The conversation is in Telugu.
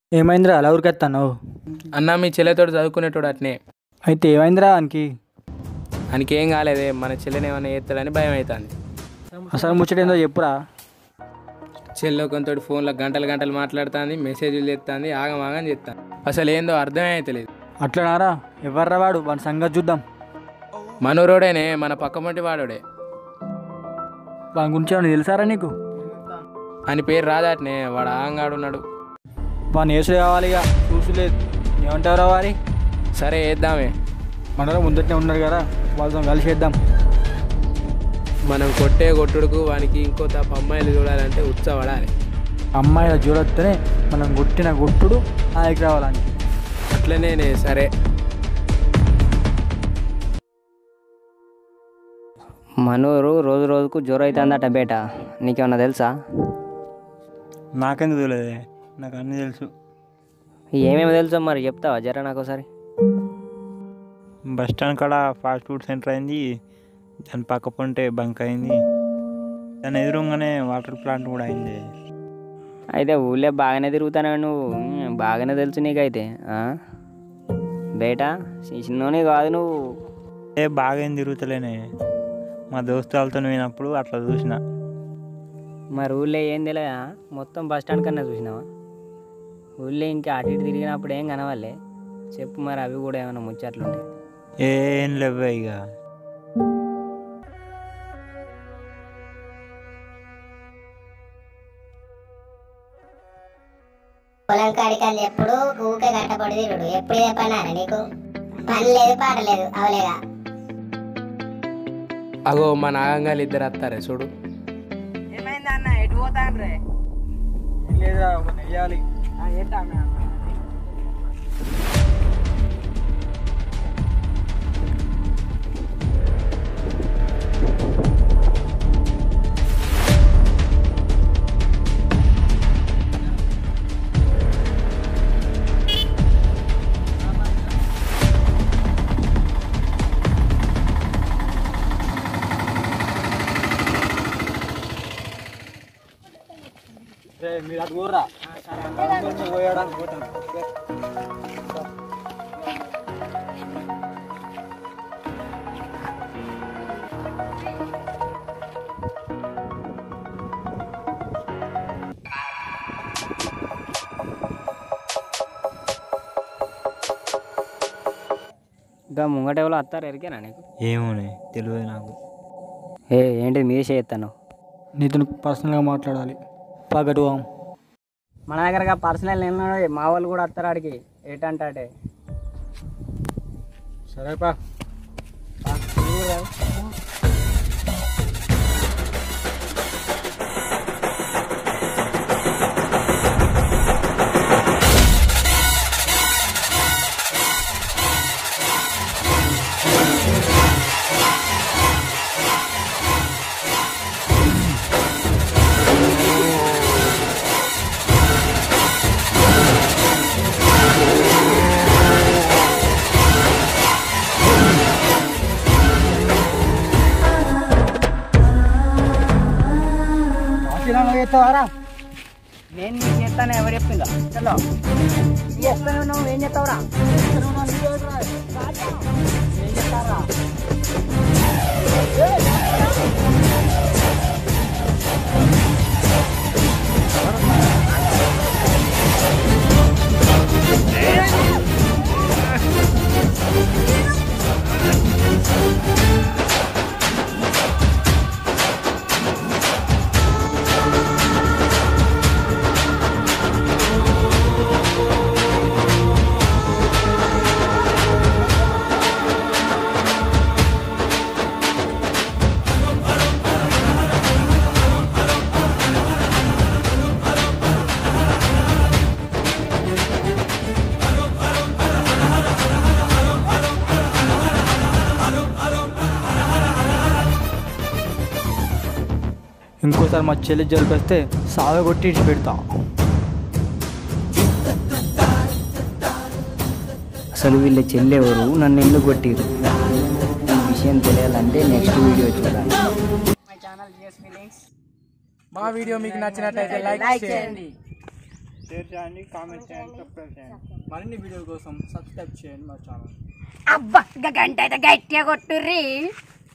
ఏమైందిరా అలా ఉరికెత్తాను అన్న మీ చెల్లెతోటి చదువుకునేటోడు అట్నే అయితే ఏమైందిరా ఆయనకి ఆయనకేం కాలేదే మన చెల్లెని ఏమైనా చేస్తాడని భయం అవుతుంది అసలు ముచ్చటేందో చెప్పురా చెల్లె కొంతటి ఫోన్లో గంటలు గంటలు మాట్లాడుతుంది మెసేజ్లు చేస్తుంది ఆగం ఆగం చేస్తాను అసలు ఏందో అర్థమే అవుతలేదు అట్లనారా ఎవర్రా వాడు వాడి సంగతి చూద్దాం మనోరోడేనే మన పక్కమంటి వాడోడే వాని గురించి ఏమైనా తెలుసారా నీకు అని పేరు రాదాటనే వాడు ఆగంగాడు ఉన్నాడు వాని ఏసులు కావాలి ఇక చూసులేదు ఏమంటారా వారి సరే వేద్దామే మనలో ముందటనే ఉన్నారు కదా వాళ్ళతో కలిసి వేద్దాం మనం కొట్టే కొట్టుడుకు వానికి ఇంకో తప్ప అమ్మాయిలు చూడాలంటే ఉత్సపడాలి అమ్మాయిల చూడొస్తేనే మనం కొట్టిన కొట్టుడు ఆయనకి రావాలని అట్లనే సరే మనూరు రోజు రోజుకు జ్వరం అవుతుందట బేట నీకేమన్నా తెలుసా నాకెందుకు తెలియదు నాకు అన్నీ తెలుసు ఏమేమి తెలుసో మరి చెప్తావా జర నాకు ఒకసారి బస్ స్టాండ్ కాడ ఫాస్ట్ ఫుడ్ సెంటర్ అయింది దాని పక్క పొంటే బంక్ అయింది దాని ఎదురుగానే వాటర్ ప్లాంట్ కూడా అయింది అయితే ఊళ్ళో బాగానే తిరుగుతానే నువ్వు ఉమ్, బాగానే తెలుసు నీకైతే ఆ? బేటా చిన్నోని కాదు నువ్వు ఏ బాగా ఏం తిరుగుతలేనే మా దోస్తు వాళ్ళతో పోయినప్పుడు అట్లా చూసిన మరి ఊళ్ళో ఏం తెలియదా మొత్తం బస్ స్టాండ్ కన్నా చూసినావా ఊళ్ళో ఇంకా అటు ఇటు తిరిగినప్పుడు ఏం కనవాలే చెప్పు మరి అవి కూడా ఏమైనా ముచ్చట్లుంటాయి ఏం లేవే ఇక పొలం కాడికల్లి ఎప్పుడు ఊకే కట్టపడి తిరుడు ఎప్పుడు ఇదే పనారా నీకు పని లేదు పాట లేదు అవలేగా అగో మన ఆగంగాలు ఇద్దరు వస్తారే చూడు లేదురా ఒక నెయ్యాలి మీరు అటు ఊర్రా పోయడానికి పోతాను ఇంకా ముంగట ఎవరో వస్తారు ఎరికేనా నీకు ఏమోనే తెలియదు నాకు ఏ ఏంటిది మీరే చేస్తాను నీతో పర్సనల్గా మాట్లాడాలి పగటు మన దగ్గర పర్సనల్ ఏమన్నాడు మా వాళ్ళు కూడా వస్తారు ఆడికి ఏటంటే సరేపా నేను నీకు చేస్తాను ఎవరు చెప్పిందా చలో చేస్తాను నువ్వు ఏం చేస్తావురా ఇంకోసారి మా చెల్లి జరిపిస్తే సాగు కొట్టి ఇచ్చి పెడతా అసలు వీళ్ళ చెల్లెవరు నన్ను ఎందుకు కొట్టిరు ఈ విషయం తెలియాలంటే నెక్స్ట్ వీడియో చూడాలి మా వీడియో మీకు నచ్చినట్లయితే లైక్ చేయండి షేర్ చేయండి కామెంట్ చేయండి సబ్స్క్రైబ్ చేయండి మరిన్ని వీడియోల కోసం సబ్స్క్రైబ్ చేయండి మా ఛానల్ అబ్బా ఇంకా గంట అయితే గట్టిగా కొట్టుర్రీ